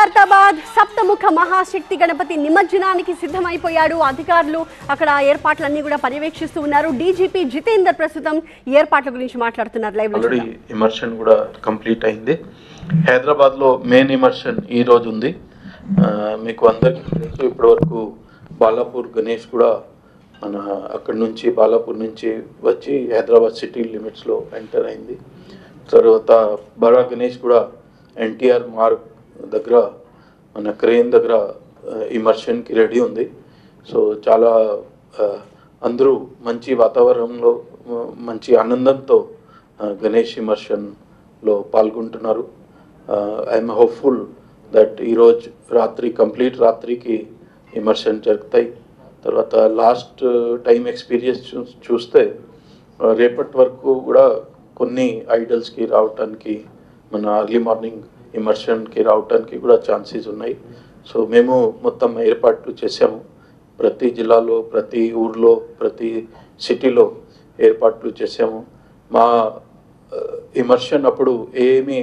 ఖైరతాబాద్ సప్తముఖ మహాశక్తి గణపతి నిమజ్జనానికి సిద్ధమైపోయాడు అధికారులు అక్కడ ఏర్పాట్లన్నీ కూడా పర్యవేక్షిస్తూ ఉన్నారు డీజీపీ జితేందర్ ప్రస్తుతం ఈ ఏర్పాట్ల గురించి మాట్లాడుతున్నారు లైవ్ లో ఆల్రెడీ చూద్దాం. ఇమర్షన్ కూడా కంప్లీట్ అయింది హైదరాబాద్లో మెయిన్ ఇమర్షన్ ఈ రోజు ఉంది ఆ, మీకు అందరికీ తెలుసు ఇప్పటివరకు బాలాపూర్ గణేష్ కూడా మన అక్కడి నుంచి బాలాపూర్ నుంచి వచ్చి హైదరాబాద్ సిటీ లిమిట్స్లో ఎంటర్ అయింది తర్వాత బడా గణేష్ కూడా ఎన్టీఆర్ మార్క్ దగ్గర మన క్రేన్ దగ్గర ఇమర్షన్కి రెడీ ఉంది సో చాలా ఆ, అందరూ మంచి వాతావరణంలో ఆ, మంచి ఆనందంతో ఆ, గణేష్ ఇమర్షన్లో పాల్గొంటున్నారు ఐఎమ్ హోప్ఫుల్ దట్ ఈరోజు రాత్రి కంప్లీట్ రాత్రికి ఇమర్షన్ జరుగుతాయి తర్వాత లాస్ట్ టైం ఎక్స్పీరియన్స్ చూ చూస్తే ఆ, రేపటి వరకు కూడా కొన్ని ఐడల్స్కి రావటానికి మన అర్లీ మార్నింగ్ ఇమర్షన్కి రావటానికి కూడా ఛాన్సెస్ ఉన్నాయి సో మేము మొత్తం ఏర్పాట్లు చేసాము ప్రతి జిల్లాలో ప్రతి ఊర్లో ప్రతి సిటీలో ఏర్పాట్లు చేసాము మా ఇమర్షన్ అప్పుడు ఏమీ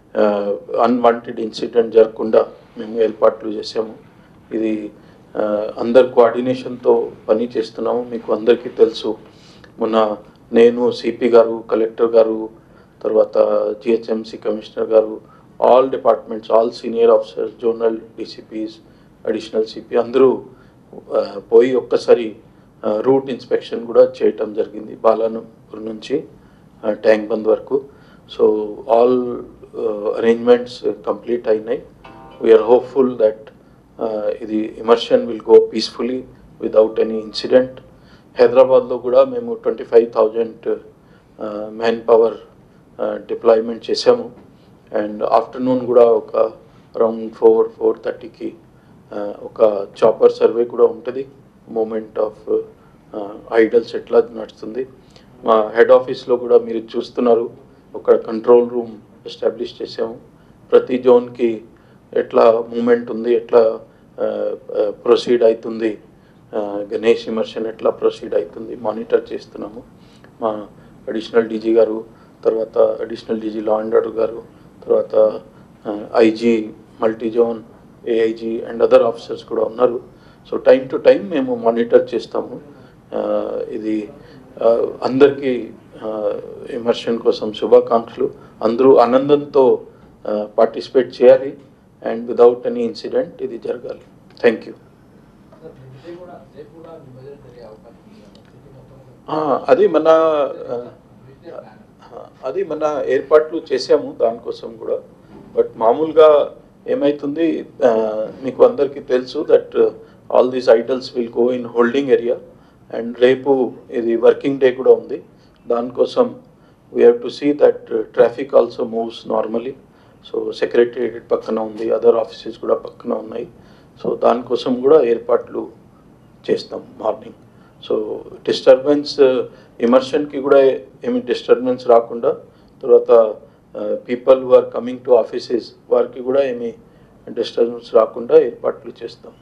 అన్వాంటెడ్ ఇన్సిడెంట్ జరగకుండా మేము ఏర్పాట్లు చేసాము ఇది ఆ, అందరు కోఆర్డినేషన్తో పని చేస్తున్నాము మీకు అందరికీ తెలుసు మొన్న నేను సిపి గారు కలెక్టర్ గారు తర్వాత GHMC commissioner garu all departments all senior officers zonal DCPs additional CP అందరూ ఆ, పోయి ఒక్కసారి రూట్ ఇన్స్పెక్షన్ కూడా చేయటం జరిగింది బాలానపూర్ నుంచి ఆ, ట్యాంక్ బంద్ వరకు సో ఆల్ అరేంజ్మెంట్స్ కంప్లీట్ అయినాయి వీఆర్ హోప్ఫుల్ దట్ ఇది immersion will go peacefully without any incident హైదరాబాద్లో కూడా మేము twenty five thousand man power deployment చేసాము అండ్ ఆఫ్టర్నూన్ కూడా ఒక అరౌండ్ ఫోర్ ఫోర్ థర్టీకి ఒక చాపర్ సర్వే కూడా ఉంటుంది మూమెంట్ ఆఫ్ ఐడల్స్ ఎట్లా నడుస్తుంది మా హెడ్ ఆఫీస్లో కూడా మీరు చూస్తున్నారు ఒక కంట్రోల్ రూమ్ ఎస్టాబ్లిష్ చేసాము ప్రతి జోన్కి ఎట్లా మూమెంట్ ఉంది ఎట్లా ప్రొసీడ్ అవుతుంది ఆ, గణేష్ ఇమర్షన్ ఎట్లా ప్రొసీడ్ అవుతుంది మానిటర్ చేస్తున్నాము మా అడిషనల్ డీజీ గారు తర్వాత additional DG law and order garu తర్వాత IG multi zone AIG and other officers కూడా ఉన్నారు సో టైం టు టైం మేము మానిటర్ చేస్తాము ఆ, ఇది ఆ, అందరికీ ఇమర్షన్ కోసం శుభాకాంక్షలు అందరూ ఆనందంతో పార్టిసిపేట్ చేయాలి అండ్ విదౌట్ ఎనీ ఇన్సిడెంట్ ఇది జరగాలి థ్యాంక్ యూ అది మన ఆ, అది మన ఏర్పాట్లు చేసాము దానికోసం కూడా బట్ మామూలుగా ఏమైతుంది ఆ, మీకు అందరికీ తెలుసు that all these idols will go in holding area and రేపు ఇది వర్కింగ్ డే కూడా ఉంది దానికోసం we have to see that traffic also moves normally so secretariat పక్కన ఉంది అదర్ ఆఫీసెస్ కూడా పక్కన ఉన్నాయి సో దానికోసం కూడా ఏర్పాట్లు చేస్తాం మార్నింగ్ సో డిస్టర్బెన్స్ ఇమర్షన్కి కూడా ఏమి డిస్టర్బెన్స్ రాకుండా తర్వాత people who are coming to offices వారికి కూడా ఏమి డిస్టర్బెన్స్ రాకుండా ఏర్పాట్లు చేస్తాం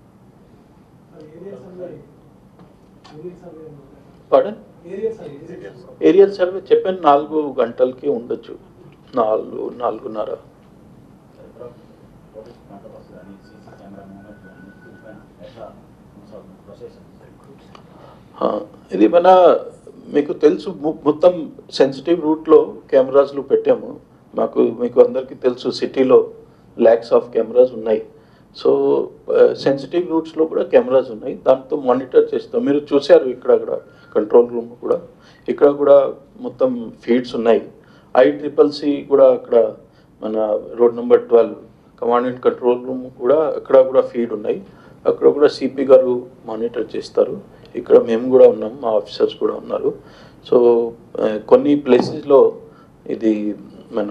పడన్ ఏరియల్ సర్వే చెప్పాను నాలుగు గంటలకి ఉండొచ్చు నాలుగు నాలుగున్నర ఆ, ఇది మన మీకు తెలుసు ము- మొత్తం సెన్సిటివ్ రూట్లో కెమెరాస్లు పెట్టాము మాకు మీకు అందరికీ తెలుసు సిటీలో ల్యాక్స్ ఆఫ్ కెమెరాస్ ఉన్నాయి సో సెన్సిటివ్ రూట్స్లో కూడా కెమెరాస్ ఉన్నాయి దాంతో మానిటర్ చేస్తాం మీరు చూశారు ఇక్కడ కూడా కంట్రోల్ రూమ్ కూడా ఇక్కడ కూడా మొత్తం ఫీడ్స్ ఉన్నాయి ఐ ట్రిపుల్ సి కూడా అక్కడ మన road number twelve command and control room కూడా అక్కడ కూడా ఫీడ్ ఉన్నాయి అక్కడ కూడా సిపి గారు మానిటర్ చేస్తారు ఇక్కడ మేము కూడా ఉన్నాం మా ఆఫీసర్స్ కూడా ఉన్నారు సో ఆ, కొన్ని ప్లేసెస్లో ఇది మన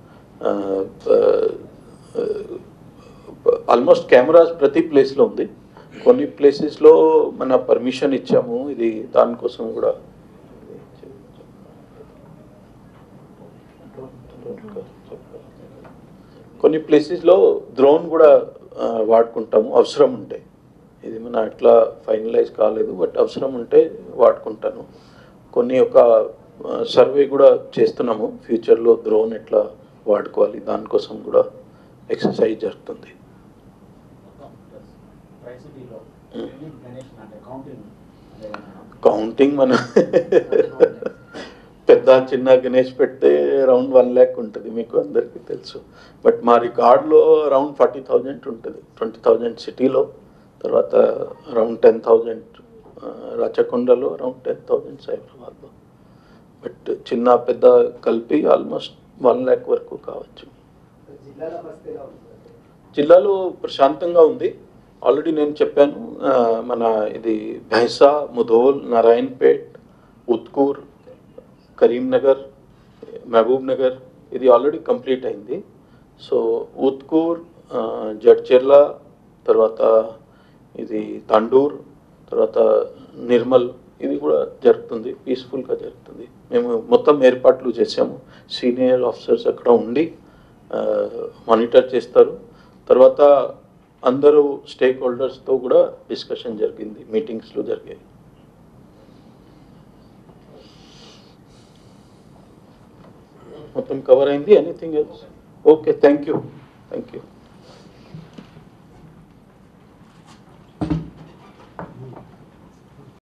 ఆల్మోస్ట్ కెమెరాస్ ప్రతి ప్లేస్లో ఉంది కొన్ని ప్లేసెస్లో మన పర్మిషన్ ఇచ్చాము ఇది దానికోసం కూడా కొన్ని ప్లేసెస్లో డ్రోన్ కూడా ఆ, వాడుకుంటాము అవసరం ఉంటే ఇది మన అట్లా ఫైనలైజ్ కాలేదు బట్ అవసరం ఉంటే వాడుకుంటాను కొన్ని ఒక సర్వే కూడా చేస్తున్నాము ఫ్యూచర్లో డ్రోన్ ఎట్లా వాడుకోవాలి దానికోసం కూడా ఎక్సర్సైజ్ జరుగుతుంది ట్రైసిటీలో గణేష్ అంటే కౌంటింగ్ కౌంటింగ్ మన పెద్ద చిన్న గణేష్ పెడితే అరౌండ్ వన్ ల్యాక్ ఉంటుంది మీకు అందరికీ తెలుసు బట్ మా రికార్డులో అరౌండ్ ఫార్టీ థౌజండ్ ఉంటుంది ట్వంటీ థౌజండ్ సిటీలో తర్వాత అరౌండ్ టెన్ థౌజండ్ రచకొండలో అరౌండ్ టెన్ థౌజండ్ సైబరాబాద్లో బట్ చిన్న పెద్ద కలిపి ఆల్మోస్ట్ వన్ ల్యాక్ వరకు కావచ్చు జిల్లాల పరిస్థితి ఎలా ఉంది సార్? జిల్లాలో ప్రశాంతంగా ఉంది ఆల్రెడీ నేను చెప్పాను ఆ, మన ఇది భైసా ముధోల్ నారాయణపేట్ ఉత్కూర్ కరీంనగర్ మహబూబ్ నగర్ ఇది ఆల్రెడీ కంప్లీట్ అయింది సో ఉత్కూర్ ఆ, జడ్చెర్ల తర్వాత ఇది తండూర్ తర్వాత నిర్మల్ ఇది కూడా జరుగుతుంది పీస్ఫుల్గా జరుగుతుంది మేము మొత్తం ఏర్పాట్లు చేసాము సీనియర్ ఆఫీసర్స్ అక్కడ ఉండి మానిటర్ చేస్తారు తర్వాత అందరూ స్టేక్ హోల్డర్స్తో కూడా డిస్కషన్ జరిగింది మీటింగ్స్లో జరిగాయి మొత్తం కవర్ అయింది anything else okay thank you thank you